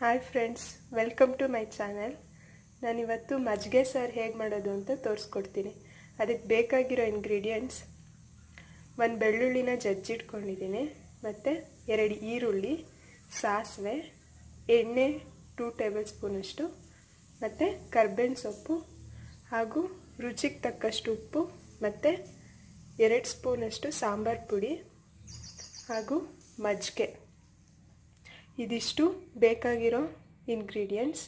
hi friends welcome to my channel ನಾನಿವತ್ತು ಮಜ್ಜಿಗೆ ಸಾರು ಹೇಗೆ ಮಾಡೋದು ಅಂತ ತೋರಿಸ್ಕೊಡ್ತೀನಿ ಅದಕ್ಕೆ ಬೇಕಾಗಿರೋ ಇಂಗ್ರೀಡಿಯೆಂಟ್ಸ್ ಒಂದು ಬೆಳ್ಳುಳ್ಳಿನ ಜಜ್ಜಿಟ್ಕೊಂಡಿದ್ದೀನಿ ಮತ್ತು ಎರಡು ಈರುಳ್ಳಿ ಸಾಸಿವೆ ಎಣ್ಣೆ ಟೂ ಟೇಬಲ್ ಸ್ಪೂನಷ್ಟು ಮತ್ತು ಕರ್ಬೇವಿನ ಸೊಪ್ಪು ಹಾಗೂ ರುಚಿಗೆ ತಕ್ಕಷ್ಟು ಉಪ್ಪು ಮತ್ತು ಎರಡು ಸ್ಪೂನಷ್ಟು ಸಾಂಬಾರು ಪುಡಿ ಹಾಗೂ ಮಜ್ಜಿಗೆ ಇದಿಷ್ಟು ಬೇಕಾಗಿರೋ ಇಂಗ್ರೀಡಿಯೆಂಟ್ಸ್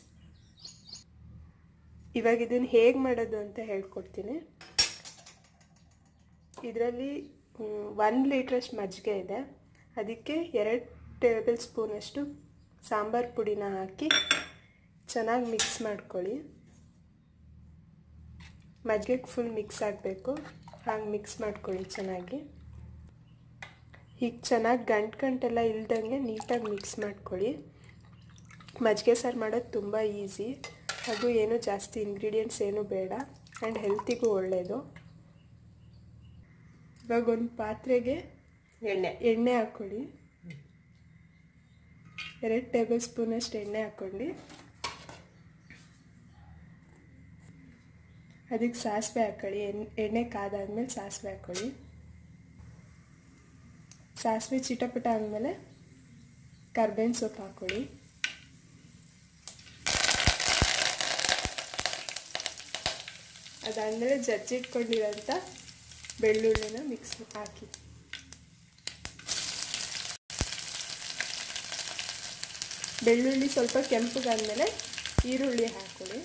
ಇವಾಗ ಇದನ್ನು ಹೇಗೆ ಮಾಡೋದು ಅಂತ ಹೇಳ್ಕೊಡ್ತೀನಿ ಇದರಲ್ಲಿ ಒನ್ ಲೀಟ್ರಷ್ಟು ಮಜ್ಜಿಗೆ ಇದೆ ಅದಕ್ಕೆ ಎರಡು ಟೇಬಲ್ ಸ್ಪೂನಷ್ಟು ಸಾಂಬಾರು ಪುಡಿನ ಹಾಕಿ ಚೆನ್ನಾಗಿ ಮಿಕ್ಸ್ ಮಾಡ್ಕೊಳ್ಳಿ ಮಜ್ಜಿಗೆಗೆ ಫುಲ್ ಮಿಕ್ಸ್ ಆಗಬೇಕು ಹಾಗೆ ಮಿಕ್ಸ್ ಮಾಡ್ಕೊಳ್ಳಿ ಚೆನ್ನಾಗಿ ಹೀಗೆ ಚೆನ್ನಾಗಿ ಗಂಟು ಗಂಟೆಲ್ಲ ಇಲ್ದಂಗೆ ನೀಟಾಗಿ ಮಿಕ್ಸ್ ಮಾಡ್ಕೊಳ್ಳಿ ಮಜ್ಜಿಗೆ ಸಾರು ಮಾಡೋದು ತುಂಬ ಈಸಿ ಹಾಗೂ ಏನು ಜಾಸ್ತಿ ಇಂಗ್ರೀಡಿಯೆಂಟ್ಸ್ ಏನು ಬೇಡ ಆ್ಯಂಡ್ ಹೆಲ್ತಿಗೂ ಒಳ್ಳೆಯದು ಇವಾಗ ಒಂದು ಪಾತ್ರೆಗೆ ಎಣ್ಣೆ ಎಣ್ಣೆ ಹಾಕ್ಕೊಳ್ಳಿ ಎರಡು ಟೇಬಲ್ ಸ್ಪೂನಷ್ಟು ಎಣ್ಣೆ ಹಾಕ್ಕೊಂಡು ಅದಕ್ಕೆ ಸಾಸಿವೆ ಹಾಕ್ಕೊಳ್ಳಿ ಎಣ್ಣೆ ಎಣ್ಣೆ ಕಾದಾದ್ಮೇಲೆ ಸಾಸಿವೆ ಹಾಕ್ಕೊಳ್ಳಿ ಸಾಸಿವೆ ಚಿಟಪಟ ಆದಮೇಲೆ ಕರ್ಬೇವಿನ ಸೊಪ್ಪು ಹಾಕ್ಕೊಳ್ಳಿ ಅದಾದಮೇಲೆ ಜಜ್ಜಿಟ್ಕೊಂಡಿರೋಂಥ ಬೆಳ್ಳುಳ್ಳಿನ ಮಿಕ್ಸ್ ಹಾಕಿ ಬೆಳ್ಳುಳ್ಳಿ ಸ್ವಲ್ಪ ಕೆಂಪಗಾದ್ಮೇಲೆ ಈರುಳ್ಳಿ ಹಾಕ್ಕೊಳ್ಳಿ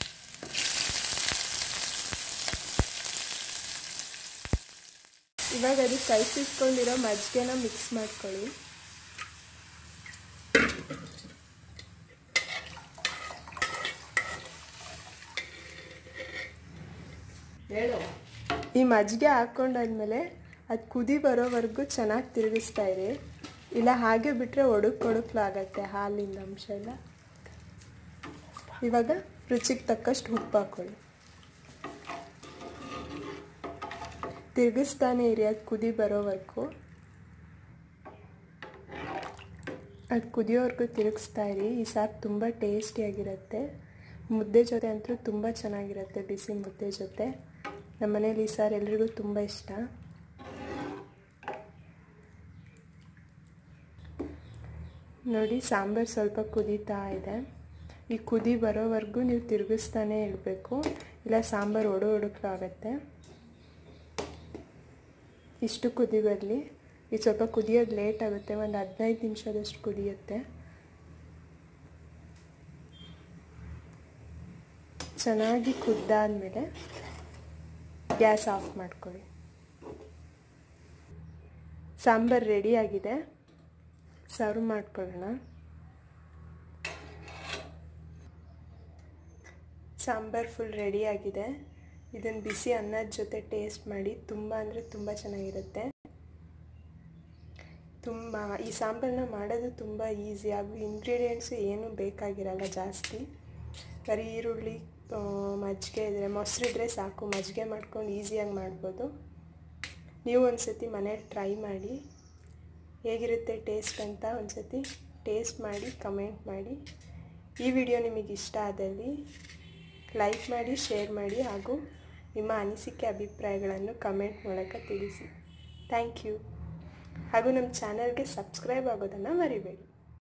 ಇವಾಗ ಅದಕ್ಕೆ ಕಲಸಿಟ್ಕೊಂಡಿರೋ ಮಜ್ಜಿಗೆನ ಮಿಕ್ಸ್ ಮಾಡ್ಕೊಳ್ಳಿ ಹೇಳು ಈ ಮಜ್ಜಿಗೆ ಹಾಕ್ಕೊಂಡಾದ್ಮೇಲೆ ಅದು ಕುದಿ ಬರೋವರೆಗೂ ಚೆನ್ನಾಗಿ ತಿರುಗಿಸ್ತಾ ಇರಿ ಇಲ್ಲ ಹಾಗೆ ಬಿಟ್ಟರೆ ಒಡುಕ್ ಒಡುಕ್ಲಾಗತ್ತೆ ಹಾಲಿನ ಅಂಶ ಎಲ್ಲ ಇವಾಗ ರುಚಿಗೆ ತಕ್ಕಷ್ಟು ಉಪ್ಪು ಹಾಕ್ಕೊಳ್ಳಿ ತಿರುಗಿಸ್ತಾನೆ ಇರಿ ಅದು ಕುದಿ ಬರೋವರೆಗೂ ಅದು ಕುದಿಯೋವರೆಗೂ ತಿರುಗಿಸ್ತಾ ಇರಿ ಈ ಸಾರು ತುಂಬ ಟೇಸ್ಟಿಯಾಗಿರುತ್ತೆ ಮುದ್ದೆ ಜೊತೆ ಅಂತೂ ತುಂಬ ಚೆನ್ನಾಗಿರುತ್ತೆ ಬಿಸಿ ಮುದ್ದೆ ಜೊತೆ ನಮ್ಮ ಮನೇಲಿ ಈ ಸಾರು ಎಲ್ರಿಗೂ ತುಂಬ ಇಷ್ಟ ನೋಡಿ ಸಾಂಬಾರು ಸ್ವಲ್ಪ ಕುದೀತಾ ಇದೆ ಈ ಕುದಿ ಬರೋವರೆಗೂ ನೀವು ತಿರುಗಿಸ್ತಾನೆ ಇರಬೇಕು ಇಲ್ಲ ಸಾಂಬಾರು ಒಡು ಒಡುಕ್ಲು ಆಗುತ್ತೆ ಇಷ್ಟು ಕುದಿ ಬರಲಿ ಇದು ಸ್ವಲ್ಪ ಕುದಿಯೋದು ಲೇಟ್ ಆಗುತ್ತೆ ಒಂದು ಹದಿನೈದು ನಿಮಿಷದಷ್ಟು ಕುದಿಯುತ್ತೆ ಚೆನ್ನಾಗಿ ಕುದ್ದಾದಮೇಲೆ ಗ್ಯಾಸ್ ಆಫ್ ಮಾಡ್ಕೊಳ್ಳಿ ಸಾಂಬಾರು ರೆಡಿಯಾಗಿದೆ ಸರ್ವ್ ಮಾಡ್ಕೊಳ್ಳೋಣ ಸಾಂಬಾರು ಫುಲ್ ರೆಡಿಯಾಗಿದೆ ಇದನ್ನು ಬಿಸಿ ಅನ್ನದ ಜೊತೆ ಟೇಸ್ಟ್ ಮಾಡಿ ತುಂಬ ಅಂದರೆ ತುಂಬ ಚೆನ್ನಾಗಿರುತ್ತೆ ತುಂಬ ಈ ಸಾಂಬಾರನ್ನ ಮಾಡೋದು ತುಂಬ ಈಸಿ ಹಾಗೂ ಇಂಗ್ರೀಡಿಯೆಂಟ್ಸು ಏನೂ ಬೇಕಾಗಿರಲ್ಲ ಜಾಸ್ತಿ ಬರೀ ಈರುಳ್ಳಿ ಮಜ್ಜಿಗೆ ಇದ್ದರೆ ಮೊಸರಿದ್ರೆ ಸಾಕು ಮಜ್ಜಿಗೆ ಮಾಡ್ಕೊಂಡು ಈಸಿಯಾಗಿ ಮಾಡ್ಬೋದು ನೀವು ಒಂದು ಸತಿ ಮನೇಲಿ ಟ್ರೈ ಮಾಡಿ ಹೇಗಿರುತ್ತೆ ಟೇಸ್ಟ್ ಅಂತ ಒಂದು ಸತಿ ಟೇಸ್ಟ್ ಮಾಡಿ ಕಮೆಂಟ್ ಮಾಡಿ ಈ ವಿಡಿಯೋ ನಿಮಗೆ ಇಷ್ಟ ಆದಲ್ಲಿ ಲೈಕ್ ಮಾಡಿ ಶೇರ್ ಮಾಡಿ ಹಾಗೂ ನಿಮ್ಮ ಅನಿಸಿಕೆ ಅಭಿಪ್ರಾಯಗಳನ್ನು ಕಮೆಂಟ್ ಮೂಲಕ ತಿಳಿಸಿ ಥ್ಯಾಂಕ್ ಯು ಹಾಗೂ ನಮ್ಮ ಚಾನಲ್ಗೆ ಸಬ್ಸ್ಕ್ರೈಬ್ ಆಗೋದನ್ನು ಮರಿಬೇಡಿ